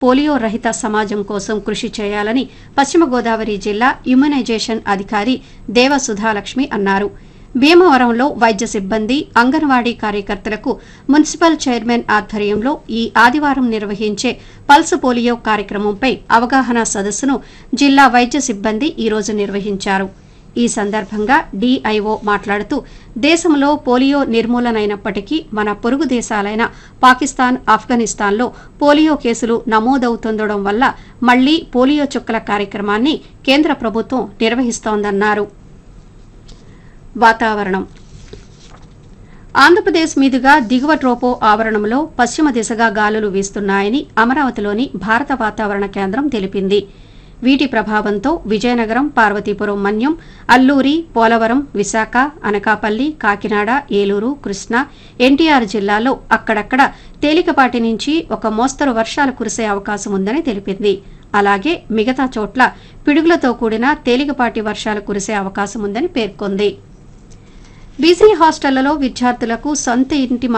polio రహిత సమాజం కోసం కృషి చేయాలని పశ్చిమ గోదావరి జిల్లా ఇమ్యునైజేషన్ అధికారి దేవ సుధాలక్ష్మి అన్నారు భీమవరంలో వైద్య సిబ్బంది అంగన్వాడీ కార్యకర్తలకు మున్సిపల్ చైర్మన్ ఆధ్వర్యంలో ఈ ఆదివారం నిర్వహించే పల్స్ పోలియో కార్యక్రమంపై అవగాహన సదస్సును జిల్లా వైద్య సిబ్బంది ఈరోజు నిర్వహించారు ఈ సందర్భంగా డీఐఓ మాట్లాడుతూ దేశంలో పోలియో నిర్మూలనైనప్పటికీ మన పొరుగు దేశాలైన పాకిస్తాన్ ఆఫ్ఘనిస్తాన్లో పోలియో కేసులు నమోదవుతుండడం వల్ల మళ్లీ పోలియో చుక్కల కార్యక్రమాన్ని కేంద్ర ప్రభుత్వం నిర్వహిస్తోందన్నారు వాతావరణం ఆంధ్రప్రదేశ్ మీదుగా దిగువ ట్రోపో ఆవరణంలో పశ్చిమ దిశగా గాలులు వీస్తున్నాయని అమరావతిలోని భారత వాతావరణ కేంద్రం తెలిపింది వీటి ప్రభావంతో విజయనగరం పార్వతీపురం మన్యం అల్లూరి పోలవరం విశాఖ అనకాపల్లి కాకినాడ ఏలూరు కృష్ణా ఎన్టీఆర్ జిల్లాలో అక్కడక్కడ తేలికపాటి నుంచి ఒక మోస్తరు వర్షాలు కురిసే అవకాశం ఉందని తెలిపింది అలాగే మిగతా చోట్ల పిడుగులతో కూడిన తేలికపాటి వర్షాలు కురిసే అవకాశం ఉందని పేర్కొంది బీసీ హాస్టళ్లలో విద్యార్థులకు సొంత ఇంటి